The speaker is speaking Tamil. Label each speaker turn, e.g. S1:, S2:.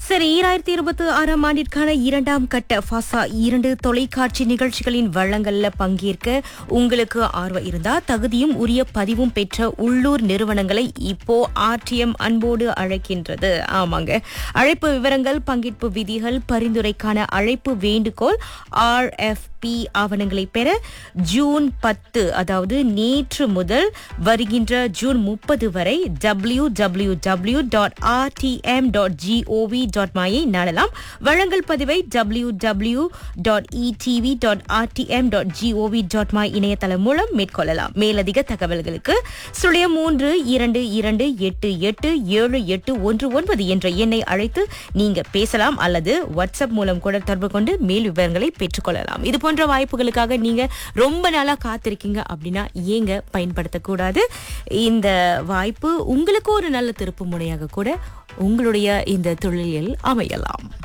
S1: சரி ஈராயிரத்தி இருபத்தி ஆறாம் ஆண்டிற்கான இரண்டாம் கட்ட ஃபாசா இரண்டு தொலைக்காட்சி நிகழ்ச்சிகளின் வழங்கல்ல பங்கேற்க உங்களுக்கு ஆர்வம் இருந்தா தகுதியும் உரிய பதிவும் பெற்ற உள்ளூர் நிறுவனங்களை இப்போ ஆர்டிஎம் அன்போடு அழைக்கின்றது ஆமாங்க அழைப்பு விவரங்கள் பங்கேற்பு விதிகள் பரிந்துரைக்கான அழைப்பு வேண்டுகோள் ஆர்எஃப்பி ஆவணங்களை பெற ஜூன் பத்து அதாவது நேற்று முதல் வருகின்ற ஜூன் முப்பது வரை W W W dot RTM dot GOV dot மாயை நாடலாம் வழங்கல் பதிவை W W dot ETV dot RTM dot GOV dot மா இணையதளம் மூலம் மேற்கொள்ளலாம் மேலதிக தகவல்களுக்கு சுழியம் மூன்று இரண்டு இரண்டு எட்டு எட்டு ஏழு எட்டு ஒன்று ஒன்பது என்ற எண்ணை அழைத்து நீங்க பேசலாம் அல்லது வாட்ஸ்அப் மூலம் கூட தொடர்பு கொண்டு மேல் விவரங்களை பெற்றுக்கொள்ளலாம் இது போன்ற வாய்ப்புகளுக்காக நீங்க ரொம்ப நாளா காத்திருக்கீங்க அப்படின்னா ஏங்க பயன்படுத்தக்கூடாது இந்த வாய்ப்பு உங்களுக்கு ஒரு நல்ல திருப்பு முனையாக கூட உங்களுடைய இந்த தொழிலில் அமையலாம்